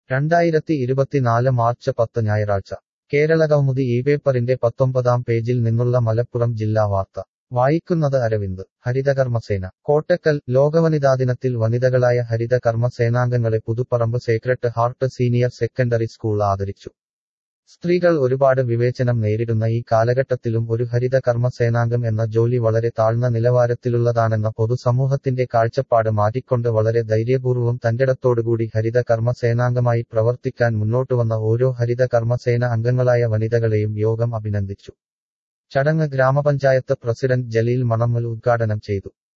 രണ്ടായിരത്തി ഇരുപത്തിനാല് മാർച്ച് പത്ത് ഞായറാഴ്ച കേരളകൗമുദി ഈ പേപ്പറിന്റെ പത്തൊമ്പതാം പേജിൽ നിന്നുള്ള മലപ്പുറം ജില്ലാ വാർത്ത വായിക്കുന്നത് അരവിന്ദ് ഹരിതകർമ്മസേന കോട്ടക്കൽ ലോകവനിതാ ദിനത്തിൽ വനിതകളായ ഹരിത കർമ്മ സേനാംഗങ്ങളെ Puthupparamba Sacred Heart senior secondary school ആദരിച്ചു സ്ത്രീകൾ ഒരുപാട് വിവേചനം നേരിടുന്ന ഈ കാലഘട്ടത്തിലും ഒരു ഹരിത കർമ്മ സേനാംഗം എന്ന ജോലി വളരെ താഴ്ന്ന നിലവാരത്തിലുള്ളതാണെന്ന പൊതുസമൂഹത്തിന്റെ കാഴ്ചപ്പാട് മാറ്റിക്കൊണ്ട് വളരെ ധൈര്യപൂർവ്വം തന്റെടത്തോടുകൂടി ഹരിത കർമ്മ സേനാംഗമായി പ്രവർത്തിക്കാൻ മുന്നോട്ടുവന്ന ഓരോ ഹരിത കർമ്മസേന അംഗങ്ങളായ വനിതകളെയും യോഗം അഭിനന്ദിച്ചു ചടങ്ങ് ഗ്രാമപഞ്ചായത്ത് പ്രസിഡന്റ് ജലീൽ മണമ്മൽ ഉദ്ഘാടനം ചെയ്തു